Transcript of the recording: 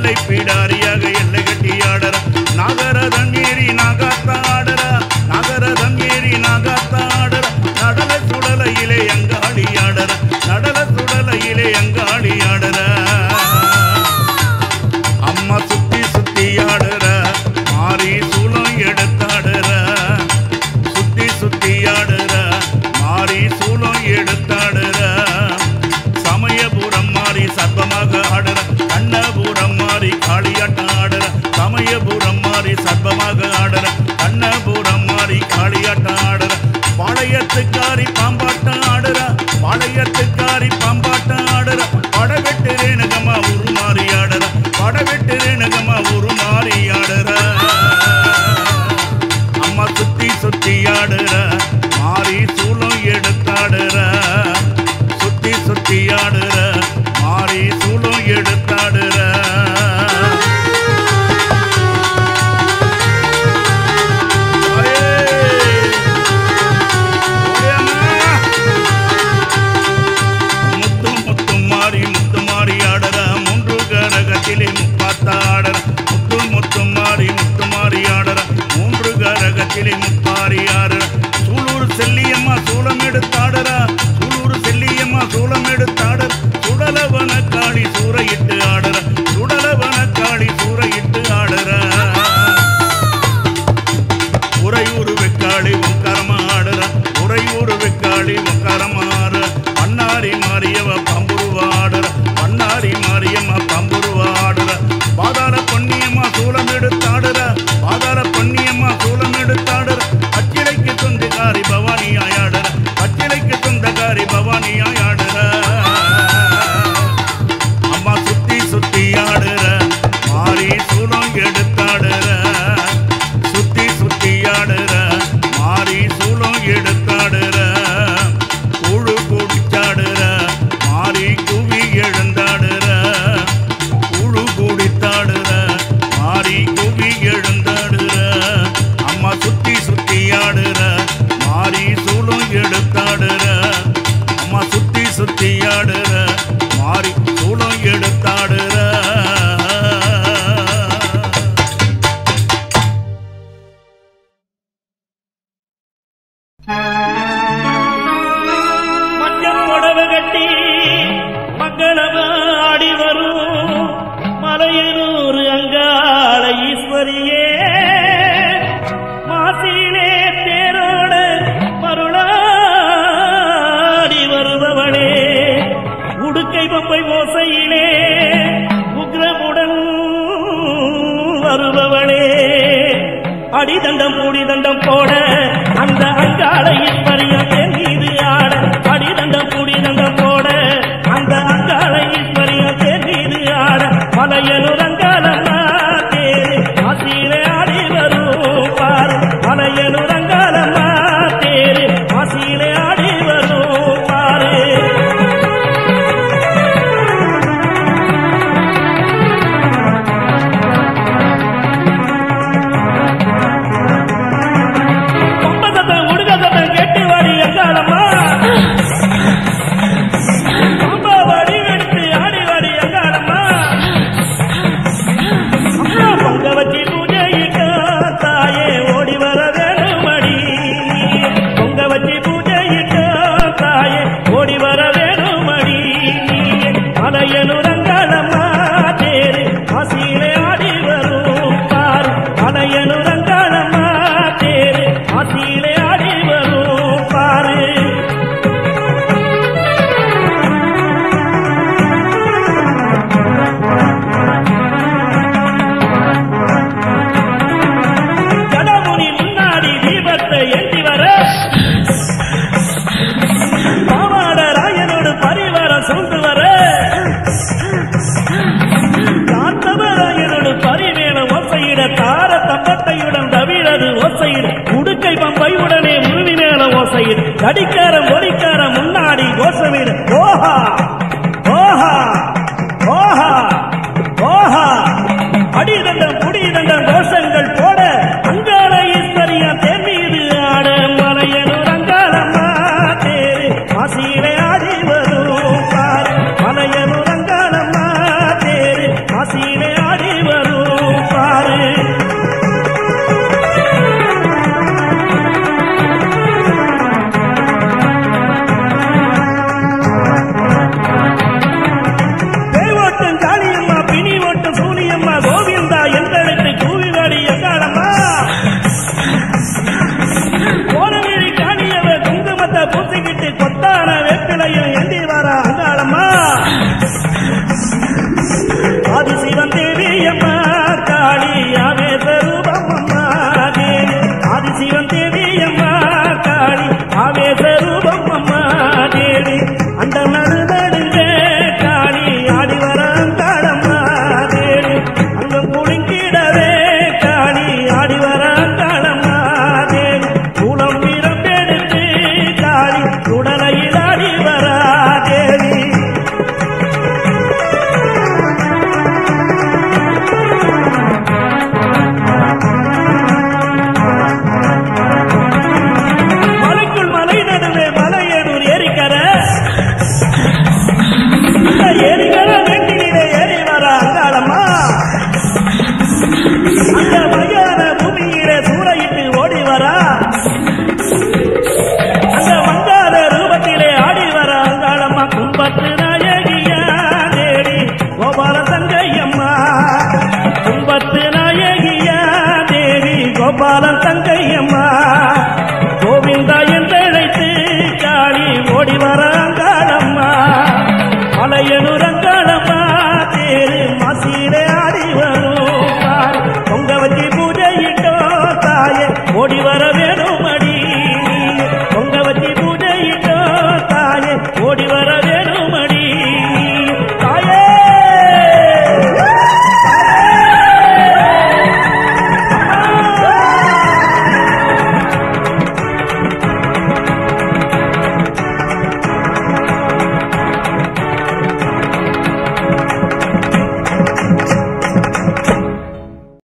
எல்லை பீடாரியாக எல்லை கட்டி ஆடற நாகர தங்கேரி நாகாத்த ஆடற நாகர தங்கேரி நாகாத்த ஆடற நடல சுடலையிலே அங்காளி ஆடற நடல சுடலையிலே அங்காளி ஆடற அம்மா சுத்தி சுத்தி ஆடுற மாறி சூலம் எடுத்தாடுற சுத்தி சுத்தி ஆடுற மாறி சூலம் எடுத்தாடுற சமயபுரம் மாறி சர்வமாக ஆடுற கண்ணபுரம் மாறி காளியாட்டம் ஆடுற சமயபுரம் மாறி சர்வமாக ஆடுற கண்ணபுரம் மாறி காளியாட்டம் ஆடுற பாளையத்துக்காரி பாம்பாட்டம் ஆடுற பாளையத்துக்காரி பாம்பாட்டம் ஆடுற படவெட்டு ரேணுகமா உருமாறி ஆடுற படவெட்டு ரேணுகமா உருமாறி ஆடுற அம்மா சுத்தி சுத்தி ஆடுற மாறி சூலம் எடுத்தாடுற சுத்தி சுத்தி ஆடுற மாறி சூலம் எடுத்தாடுற முத்து முத்து மாறி முத்து மாறி ஆடற மூன்று கரகத்திலே முப்பாத்தா ஆடற முத்து முத்து மாறி முத்து மாறி ஆடற மூன்று கரகத்திலே முப்பாரி ஆடற சூலூர் செல்லியம்மா சூலம் எடுத்தாடற சூலூர் செல்லியம்மா சூலம் எடுத்தாடற சுடலவன காளி சூறையிட்டு ஆடற சுடலவன காளி சூறையிட்டு ஆடற உறையூர் வெக்காளி உங்கரமா ஆடுற உறையூர் வெக்காளி உங்கரமா ஆடுற பண்ணாரி மாரியவ பம்புருவ ஆடுற பண்ணாரி மாரியம்மா பம்புருவ ஆடுற பாதாள பொன்னியம்மா சூலம் எடுத்தாடுற பாதாள பொன்னியம்மா சூலம் எடுத்தாடுற அச்சிலைக்கு சொந்தக்காரி பவானியாய் ஆடுற அச்சிலைக்கு சொந்தக்காரி பவானியாய் ஆடுற அம்மா சுத்தி சுத்தி ஆடுற மாறி சூலம் எடுத்தாடுற சுத்தி சுத்தி ஆடுற மாறி சூலம் எடுத்தாடுற குழு குடிச்சாடுற மாறி குவி எழுந்தாடுற குழு குடித்தாடுற மாறி குவி எழுந்தாடுற அம்மா சுத்தி சுத்தி ஆடுற மாறி சூலம் எடுத்தாடுற அம்மா சுத்தி சுத்தி ஆடுற மாறி சூலம் எடுத்தாடுற மஞ்சள் புடவை கட்டி மங்களமா ஆடி வரும் மலையனூர் அங்காள ஈஸ்வரியே மாசிலே தேரோட மருளாடி வருபவளே உடுக்கை பம்பை மோசையிலே உக்ரமுடன் வருபவளே அடிதண்டம் கூடிதண்டம் போட அந்த அங்காள ஈஸ்வரியம் என் மீது ஆட அடிதண்டம் கூடிதண்டம் போட அந்த அங்காள ஈஸ்வரியம் என் மீது ஆட மலையனூர் அங்காளம்மா தேரு ஆசியிலே ஆடி வரும் பாரு மலையனூர் அங்காளம்மா தேரு ஆசியிலே ஆடி வரும் பாரு கொம்பதத்தை உடுகதத்தை கெட்டி வாடி எங்காலம்மா கொம்ப வாடி எடுத்து ஆடி வாடி எங்காலம்மா அம்மா பொங்க வச்சு பூஜையிட்டா தாயே ஓடி வர வேணுமடி பொங்க வச்சு பூஜையிட்டா தாயே ஓடி வர வேணுமடி மலையனூர் அங்காளம்மா தேரு ஆசியிலே ஆடி வரும் பாரு மலையனூர் அங்காளம்மா தேரு ஆசியிலே ஆடி வரும் பாரு ஜடமுனி முன்னாடி தீபத்தை ஏந்தி வர பாவாட ராயனோடு பரிவாரம் சூழ்ந்து வர காத்தவராயனோடு பரிமேல ஓசையிட தார தம்பட்டையுடன் தவிழது ஓசையிட உடுக்கை பம்பை உடனே முருவி மேல ஓசையிட கடிக்காரம் ஒடிக்காரம் முன்னாடி கோஷமிட ஓஹா ஓஹா ஓஹா ஓஹா அடிதண்டம் புடிதண்டம் கோஷங்கள் போட அங்காள ஈஸ்வரியா தேர் மீது ஆட மலையனூர் அங்காளம்மா தேரு ஆசியிலே ஆடி வரும் பாரு மலையனூர் அங்காளம்மா தேரு ஆசியிலே ஆடி ஆடி வர